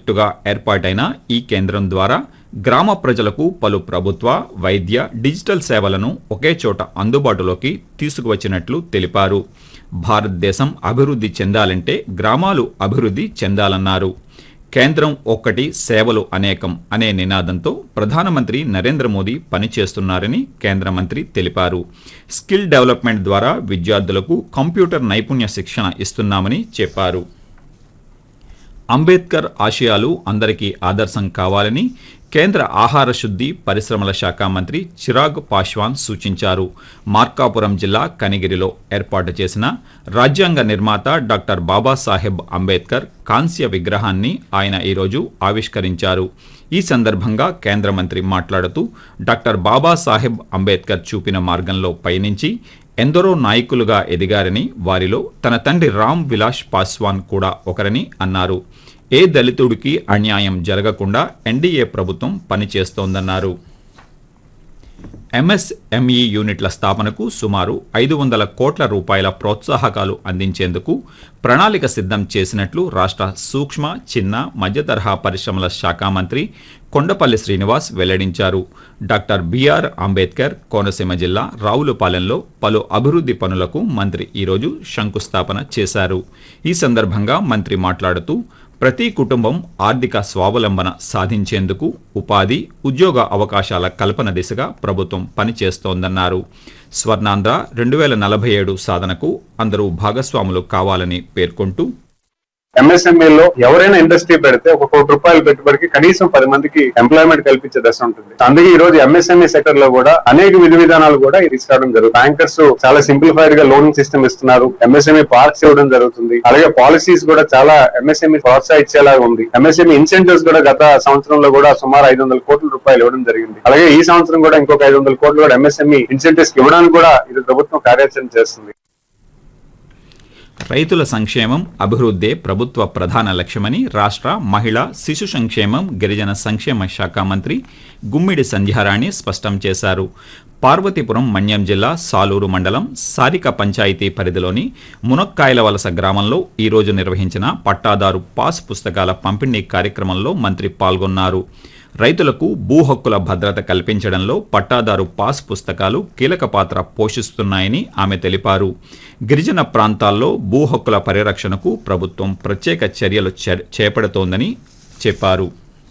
ప్రాజెక్టుగా ఏర్పాటైన ఈ కేంద్రం ద్వారా గ్రామ ప్రజలకు పలు ప్రభుత్వ వైద్య డిజిటల్ సేవలను ఒకే చోట అందుబాటులోకి తీసుకువచ్చినట్లు తెలిపారు భారతదేశం అభివృద్ధి చెందాలంటే గ్రామాలు అభివృద్ధి చెందాలన్నారు కేంద్రం ఒక్కటి సేవలు అనేకం అనే నినాదంతో ప్రధానమంత్రి నరేంద్ర మోదీ పనిచేస్తున్నారని కేంద్ర మంత్రి తెలిపారు స్కిల్ డెవలప్మెంట్ ద్వారా విద్యార్థులకు కంప్యూటర్ నైపుణ్య శిక్షణ ఇస్తున్నామని చెప్పారు అంబేద్కర్ ఆశయాలు అందరికీ ఆదర్శం కావాలని కేంద్ర ఆహార శుద్ధి పరిశ్రమల శాఖ మంత్రి చిరాగ్ పాశ్వాన్ సూచించారు మార్కాపురం జిల్లా కనిగిరిలో ఏర్పాటు చేసిన రాజ్యాంగ నిర్మాత డాక్టర్ బాబాసాహెబ్ అంబేద్కర్ కాంస్య విగ్రహాన్ని ఆయన ఈరోజు ఆవిష్కరించారు ఈ సందర్భంగా కేంద్ర మంత్రి మాట్లాడుతూ డాక్టర్ బాబాసాహెబ్ అంబేద్కర్ చూపిన మార్గంలో పయనించి ఎందరో నాయకులుగా ఎదిగారని వారిలో తన తండ్రి రామ్ విలాస్ పాస్వాన్ కూడా ఒకరని అన్నారు ఏ దళితుడికి అన్యాయం జరగకుండా ఎన్డీఏ ప్రభుత్వం పనిచేస్తోందన్నారు ఎంఎస్ఎంఈ యూనిట్ల స్థాపనకు సుమారు ఐదు వందల కోట్ల రూపాయల ప్రోత్సాహకాలు అందించేందుకు ప్రణాళిక సిద్ధం చేసినట్లు రాష్ట్ర సూక్ష్మ చిన్న మధ్యతరహా పరిశ్రమల శాఖ మంత్రి కొండపల్లి శ్రీనివాస్ వెల్లడించారు డాక్టర్ బిఆర్ అంబేద్కర్ కోనసీమ జిల్లా రావులపాలెంలో పలు అభివృద్ధి పనులకు మంత్రి ఈరోజు శంకుస్థాపన చేశారు ఈ సందర్భంగా మంత్రి మాట్లాడుతూ ప్రతి కుటుంబం ఆర్థిక స్వావలంబన సాధించేందుకు ఉపాధి ఉద్యోగ అవకాశాల కల్పన దిశగా ప్రభుత్వం పనిచేస్తోందన్నారు స్వర్ణాంధ్ర రెండు వేల నలభై ఏడు సాధనకు అందరూ భాగస్వాములు కావాలని పేర్కొంటూ ఎంఎస్ఎంఈ లో ఎవరైనా ఇండస్ట్రీ పెడితే ఒక కోటి రూపాయల పెట్టుబడికి కనీసం పది మందికి ఎంప్లాయ్మెంట్ కల్పించే దశ ఉంటుంది అందుకే ఈ రోజు ఎంఎస్ఎంఈ సెక్టర్ లో కూడా అనేక విధి విధానాలు కూడా తీసుకురావడం జరుగుతుంది బ్యాంకర్స్ చాలా సింప్లిఫైడ్ గా లోనింగ్ సిస్టమ్ ఇస్తున్నారు ఎంఎస్ఎంఈ పార్క్స్ ఇవ్వడం జరుగుతుంది అలాగే పాలసీస్ కూడా చాలా ఎంఎస్ఎంఈ ప్రోత్సహించేలాగా ఉంది ఎంఎస్ఎంఈ ఇన్సెంటివ్స్ కూడా గత సంవత్సరంలో కూడా సుమారు ఐదు వందల కోట్ల రూపాయలు ఇవ్వడం జరిగింది అలాగే ఈ సంవత్సరం కూడా ఇంకొక ఐదు వందల కోట్లు కూడా ఎంఎస్ఎంఈ ఇన్సెంటివ్స్ ఇవ్వడానికి కూడా ఇది ప్రభుత్వం కార్యాచరణ చేస్తుంది రైతుల సంక్షేమం అభివృద్ధే ప్రభుత్వ ప్రధాన లక్ష్యమని రాష్ట్ర మహిళా శిశు సంక్షేమం గిరిజన సంక్షేమ శాఖ మంత్రి గుమ్మిడి సంధ్యారాణి స్పష్టం చేశారు పార్వతీపురం మన్యం జిల్లా సాలూరు మండలం సారిక పంచాయతీ పరిధిలోని మునక్కాయల వలస గ్రామంలో ఈరోజు నిర్వహించిన పట్టాదారు పాస్ పుస్తకాల పంపిణీ కార్యక్రమంలో మంత్రి పాల్గొన్నారు రైతులకు భూ హక్కుల భద్రత కల్పించడంలో పట్టాదారు పాస్ పుస్తకాలు కీలక పాత్ర పోషిస్తున్నాయని ఆమె తెలిపారు గిరిజన ప్రాంతాల్లో భూ హక్కుల పరిరక్షణకు ప్రభుత్వం ప్రత్యేక చర్యలు చే- చేపడుతోందని చెప్పారు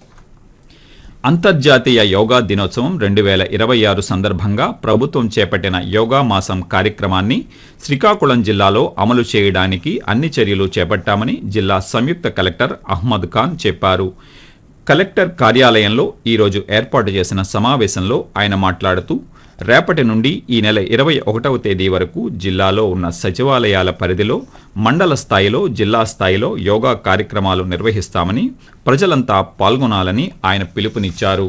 అంతర్జాతీయ యోగా దినోత్సవం రెండు వేల ఇరవై ఆరు సందర్భంగా ప్రభుత్వం చేపట్టిన యోగా మాసం కార్యక్రమాన్ని శ్రీకాకుళం జిల్లాలో అమలు చేయడానికి అన్ని చర్యలు చేపట్టామని జిల్లా సంయుక్త కలెక్టర్ అహ్మద్ ఖాన్ చెప్పారు కలెక్టర్ కార్యాలయంలో ఈరోజు ఏర్పాటు చేసిన సమావేశంలో ఆయన మాట్లాడుతూ రేపటి నుండి ఈ నెల ఇరవై ఒకటవ తేదీ వరకు జిల్లాలో ఉన్న సచివాలయాల పరిధిలో మండల స్థాయిలో జిల్లా స్థాయిలో యోగా కార్యక్రమాలు నిర్వహిస్తామని ప్రజలంతా పాల్గొనాలని ఆయన పిలుపునిచ్చారు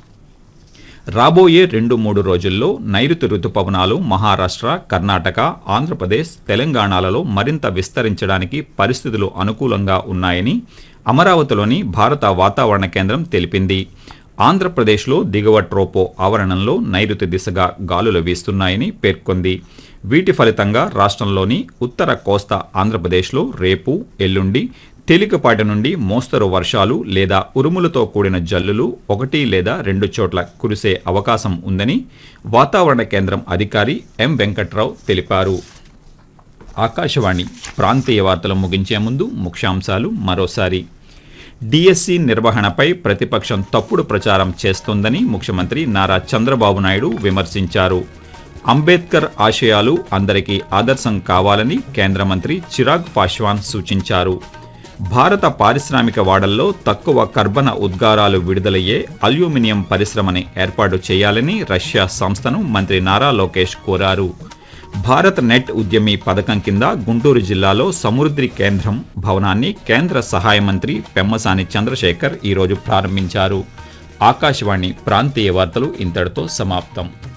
రాబోయే రెండు మూడు రోజుల్లో నైరుతి రుతుపవనాలు మహారాష్ట్ర కర్ణాటక ఆంధ్రప్రదేశ్ తెలంగాణలలో మరింత విస్తరించడానికి పరిస్థితులు అనుకూలంగా ఉన్నాయని అమరావతిలోని భారత వాతావరణ కేంద్రం తెలిపింది ఆంధ్రప్రదేశ్లో దిగువ ట్రోపో ఆవరణంలో నైరుతి దిశగా గాలులు వీస్తున్నాయని పేర్కొంది వీటి ఫలితంగా రాష్ట్రంలోని ఉత్తర కోస్తా ఆంధ్రప్రదేశ్లో రేపు ఎల్లుండి తేలికపాటి నుండి మోస్తరు వర్షాలు లేదా ఉరుములతో కూడిన జల్లులు ఒకటి లేదా రెండు చోట్ల కురిసే అవకాశం ఉందని వాతావరణ కేంద్రం అధికారి ఎం వెంకట్రావు తెలిపారు ఆకాశవాణి ప్రాంతీయ వార్తలు ముగించే ముందు ముఖ్యాంశాలు మరోసారి డిఎస్సి నిర్వహణపై ప్రతిపక్షం తప్పుడు ప్రచారం చేస్తోందని ముఖ్యమంత్రి నారా చంద్రబాబు నాయుడు విమర్శించారు అంబేద్కర్ ఆశయాలు అందరికీ ఆదర్శం కావాలని కేంద్ర మంత్రి చిరాగ్ పాశ్వాన్ సూచించారు భారత పారిశ్రామిక వాడల్లో తక్కువ కర్బన ఉద్గారాలు విడుదలయ్యే అల్యూమినియం పరిశ్రమని ఏర్పాటు చేయాలని రష్యా సంస్థను మంత్రి నారా లోకేష్ కోరారు భారత్ నెట్ ఉద్యమి పథకం కింద గుంటూరు జిల్లాలో సమృద్ధి కేంద్రం భవనాన్ని కేంద్ర సహాయ మంత్రి పెమ్మసాని చంద్రశేఖర్ ఈరోజు ప్రారంభించారు ఆకాశవాణి ప్రాంతీయ వార్తలు ఇంతటితో సమాప్తం